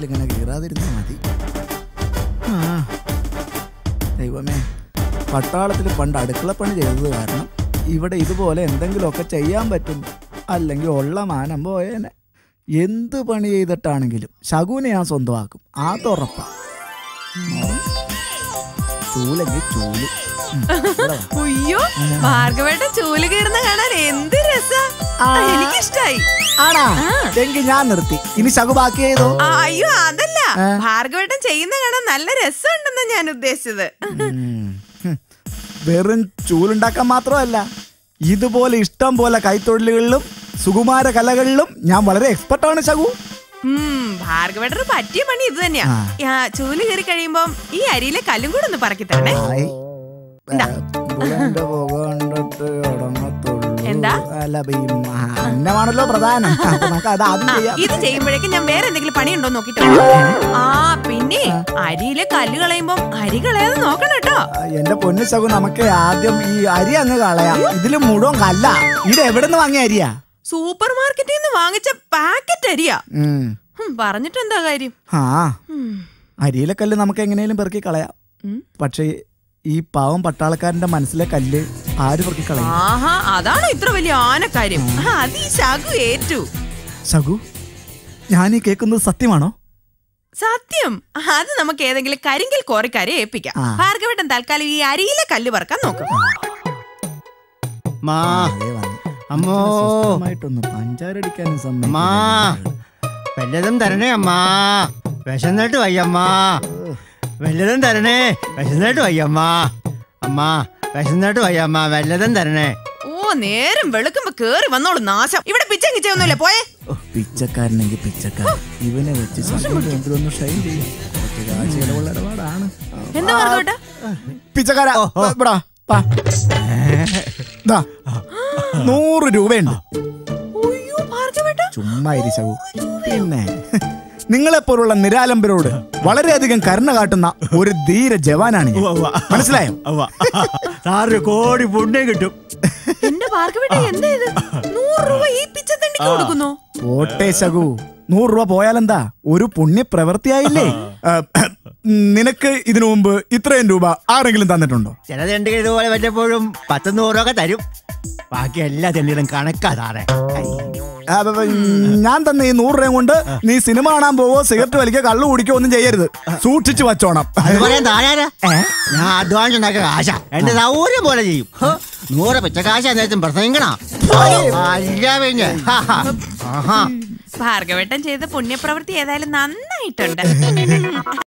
ഇങ്ങനെ കീറാതിരുന്നാ മതി ആ ദൈവമേ പട്ടാളത്തിൽ പണ്ട് അടുക്കളപ്പണി ചെയ്തത് കാരണം ഇവിടെ ഇതുപോലെ എന്തെങ്കിലുമൊക്കെ ചെയ്യാൻ പറ്റും അല്ലെങ്കിൽ ഉള്ള മാനം പോയേനെ എന്ത് പണി ചെയ്തിട്ടാണെങ്കിലും ശകുനെ ഞാൻ സ്വന്തമാക്കും അതുറപ്പാ ചൂലെങ്കിൽ ചൂല് ഉം, ഇവിടെ വാ. അയ്യോ ഭാർഗവേട്ടൻ ചൂല് കീറുന്ന കാണാൻ എന്ത് രസാ ആ. എനിക്കിഷ്ടായി ആണാ എങ്കിൽ ഞാൻ നിർത്തി ഇനി ശകു ബാക്കി ചെയ്തോ ആ, അയ്യോ അതല്ല ഭാർഗവേട്ടൻ ചെയ്യുന്ന കാണാൻ നല്ല രസമുണ്ടെന്ന് ഞാൻ ഉദ്ദേശിച്ചത് ഉം. ഹും. വെറും ചൂലുണ്ടാക്കാൻ മാത്രമല്ല ഇതുപോലെ ഇഷ്ടം പോലെ കൈത്തൊഴിലുകളിലും സുകുമാര കലകളിലും ഞാൻ വളരെ എക്സ്പെർട്ടാണ് ശകു ഉം ഭാർഗവേട്ടന് പറ്റിയ പണി ഇത് തന്നെയാ ആ. ആ, ചൂല് കീറി കഴിയുമ്പം ഈ അരിയിലെ കല്ലും കൂടെ ഒന്ന് പറക്കി തരണേ ഹായ്. ബുള്ളന്റെ പുക കണ്ടിട്ട് ഉടങ്ങത്തുള്ളൂ. എന്താ? അല്ല ഇപ്പൊ ഈ മ- അന്നമാണല്ലോ പ്രധാനം അപ്പൊ നമുക്ക് അത് ആദ്യം ആ, ചെയ്യാം ഇത് ചെയ്യുമ്പോഴേക്കും ഞാൻ വേറെ എന്തെങ്കിലും പണി ഉണ്ടോ നോക്കിട്ട് വരാം. ആ പിന്നെ അരിയിലെ കല്ല് കളയുമ്പം അരി കളയാതെ നോക്കണം കേട്ടോ ആ, എന്റെ പൊന്നു ശകു നമുക്ക് ആദ്യം ഈ അരി അങ്ങ് കളയാം ഇതില് മുഴുവൻ കല്ല ഇത് എവിടെ നിന്ന് വാങ്ങിയ അരിയാ സൂപ്പർ മാർക്കറ്റിൽ നിന്ന് വാങ്ങിച്ച പാക്കറ്റ് അരിയാ ഉം. ഹും, പറഞ്ഞിട്ട് എന്താ കാര്യം ആ ഉം. അരിയിലെ കല്ല് നമുക്ക് എങ്ങനെയും പെറുക്കി കളയാം ഉം. പക്ഷേ ഈ പാവം പട്ടാളക്കാരന്റെ മനസ്സിലെ കല്ല് ആര് പെറുക്കി കളയും ആഹാ അതാണോ ഇത്ര വലിയ ആനക്കാര്യം ആ, അത് ഈ ശകു ഏറ്റു ശകു ഞാൻ ഈ കേൾക്കുന്നത് സത്യമാണോ സത്യം അത് നമുക്ക് ഏതെങ്കിലും കരിങ്കിൽ കോറിക്കാരെ ഏൽപ്പിക്കാം ആ. ഭാർഗവട്ടൻ തൽക്കാലം ഈ അരിയിലെ കല്ല് പറക്കാൻ നോക്കും മാ അതേ വന്നു. അമ്മോ സ്വസ്ഥമായിട്ടൊന്ന് പഞ്ചാരടിക്കാനും അമ്മാ വല്ലതും തരണേ അമ്മാ വിശന്നിട്ട് വയ്യമ്മാ വല്ലതും തരണേ വിശന്നിട്ട് വയ്യമ്മാ അമ്മാ വിശന്നിട്ട് വയ്യമ്മ വല്ലതും തരണേ ഓ നേരം വെളുക്കുമ്പോ കേറി വന്നോളൂ നാശം ഇവിടെ പിച്ചം കിച്ചൊന്നുമില്ല പോയെ പിച്ചക്കാരനെങ്കിൽ പിച്ചക്കാരൻ ഇവനെ വെച്ച് എന്തിനൊന്ന് ഷൈൻ ചെയ്യും കുറച്ച് കാശ് ചിലവുള്ള ഇടപാടാണ് എന്താ ഭാർഗവട്ടാ പിച്ചക്കാര ഇവിടാ, വാ. ദാ, നൂറ് രൂപയുണ്ട് അയ്യോ ഭാർഗവട്ടാ ചുമ്മാ ഇരിശവു പിന്നെ നിങ്ങളെപ്പോലുള്ള നിരാലംബരോട് വളരെയധികം കരുണ കാട്ടുന്ന ഒരു ധീര ജവാനാണ് ഞാൻ. മനസ്സിലായോ സാറിന് കോടി പുണ്യം കിട്ടും എന്റെ ഭാർഗവട്ട എന്താ ഇത് നൂറ് രൂപ ഈ പിച്ചത്തണ്ടിക്ക് കൊടുക്കുന്നു ഓട്ടെ ശകു നൂറ് രൂപ പോയാലെന്താ ഒരു പുണ്യപ്രവൃത്തിയായില്ലേ ആ, നിനക്ക് ഇതിനു മുമ്പ് ഇത്രയും രൂപ ആരെങ്കിലും തന്നിട്ടുണ്ടോ ചില തെണ്ടികൾ ഇതുപോലെ വല്ലപ്പോഴും പത്ത് നൂറൊക്കെ തരും ബാക്കി എല്ലാ തെണ്ടികളും കണക്കാ സാറേ ആ, ബ- ബ- ഞാൻ തന്ന ഈ നൂറ് രൂപയും കൊണ്ട് നീ സിനിമ കാണാൻ പോവോ സിഗരറ്റ് വലിക്കോ കള്ളു കുടിക്കോ ഒന്നും ചെയ്യരുത് സൂക്ഷിച്ചു വച്ചോണം അത് പറയാൻ താനാരാ ഞാൻ അധ്വാനിച്ച് ഉണ്ടാക്കിയ കാശ എന്റെ സൗകര്യം പോലെ ചെയ്യും ഹ്, നൂറ് പിച്ചക്കാശ നേരത്തും പ്രസംഗിക്കണ അല്ല പിന്നെ ഹാ, ഹാ. ആഹാ ഭാർഗവട്ടൻ ചെയ്ത പുണ്യപ്രവൃത്തി ഏതായാലും നന്നായിട്ടുണ്ട്